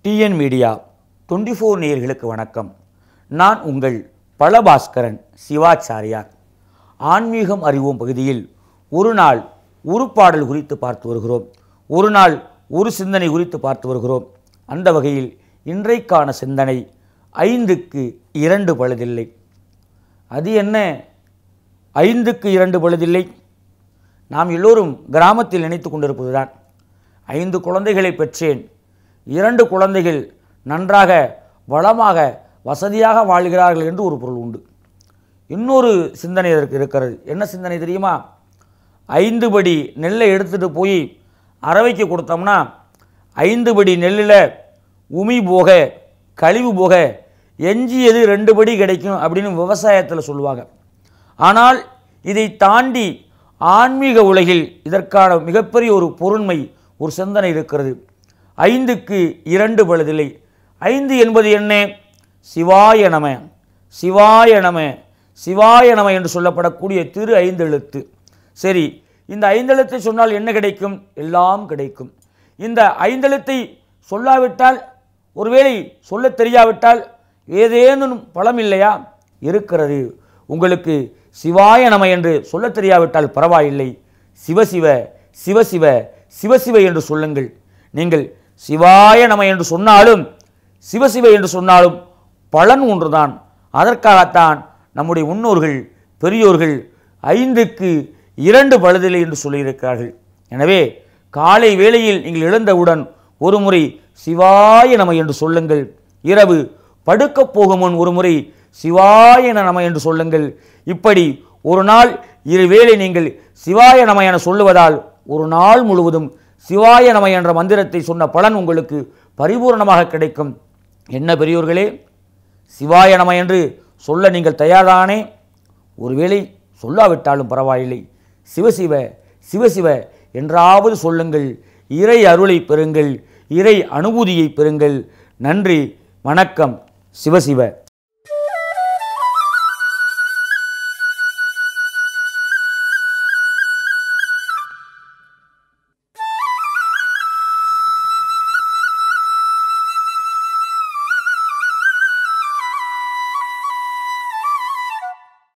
TN media twenty four நேயர்களுக்கு வணக்கம் நான் உங்கள் பலபாஸ்கரன் சிவாச்சாரியார் ஆன்மீகம் அறிவோம் பகுதியில் ஒரு நாள் ஒரு பாடல் குறித்து பார்த்து வருகிறோம் ஒரு நாள் ஒரு சிந்தனை குறித்து பார்த்து வருகிறோம் அந்த வகையில் இன்றைக்கான சிந்தனை ஐந்துக்கு இரண்டு பழுதில்லை அது என்ன ஐந்துக்கு இரண்டு பழுதில்லை நாம் எல்லோரும் கிராமத்தில் நினைத்து கொண்டிருப்பதுதான் ஐந்து குழந்தைகளை பெற்றேன் இரண்டு குழந்தைகள் நன்றாக வளமாக வசதியாக வாழ்கிறார்கள் என்று ஒரு பொருள் உண்டு இன்னொரு சிந்தனை இதற்கு இருக்கிறது என்ன சிந்தனை தெரியுமா ஐந்து படி நெல்லை எடுத்துகிட்டு போய் அரவைக்கு கொடுத்தோம்னா ஐந்து படி நெல்லில் உமி போக கழிவு போக எஞ்சியது ரெண்டு படி கிடைக்கும் அப்படின்னு விவசாயத்தில் சொல்லுவாங்க ஆனால் இதை தாண்டி ஆன்மீக உலகில் இதற்கான மிகப்பெரிய ஒரு பொருண்மை ஒரு சிந்தனை இருக்கிறது ஐந்துக்கு இரண்டு பழுதில்லை ஐந்து என்பது என்ன சிவாய நம சிவாய நம சிவாய நம என்று சொல்லப்படக்கூடிய திரு ஐந்தெழுத்து சரி இந்த ஐந்தெழுத்தை சொன்னால் என்ன கிடைக்கும் எல்லாம் கிடைக்கும் இந்த ஐந்தெழுத்தை சொல்லாவிட்டால் ஒருவேளை சொல்லத் தெரியாவிட்டால் ஏதேனும் பலம் இல்லையா இருக்கிறது உங்களுக்கு சிவாய நம என்று சொல்லத் தெரியாவிட்டால் பரவாயில்லை சிவசிவ சிவசிவ சிவசிவ என்று சொல்லுங்கள் நீங்கள் சிவாய நம என்று சொன்னாலும் சிவசிவ என்று சொன்னாலும் பலன் ஒன்றுதான் அதற்காகத்தான் நம்முடைய முன்னோர்கள் பெரியோர்கள் ஐந்துக்கு இரண்டு பழுதில்லை என்று சொல்லியிருக்கிறார்கள் எனவே காலை வேளையில் நீங்கள் எழுந்தவுடன் ஒரு முறை சிவாய நம என்று சொல்லுங்கள் இரவு படுக்கப் போகும் முன் ஒரு முறை சிவாய நம என்று சொல்லுங்கள் இப்படி ஒரு நாள் இருவேளை நீங்கள் சிவாய நம என சொல்லுவதால் ஒரு நாள் முழுவதும் சிவாய நம என்ற மந்திரத்தை சொன்ன பலன் உங்களுக்கு பரிபூர்ணமாக கிடைக்கும் என்ன பெரியோர்களே சிவாய நம என்று சொல்ல நீங்கள் தயார்தானே ஒருவேளை சொல்லாவிட்டாலும் பரவாயில்லை சிவசிவ சிவசிவ என்றாவது சொல்லுங்கள் இறை அருளை பெறுங்கள் இறை அனுபூதியை பெறுங்கள் நன்றி வணக்கம் சிவசிவ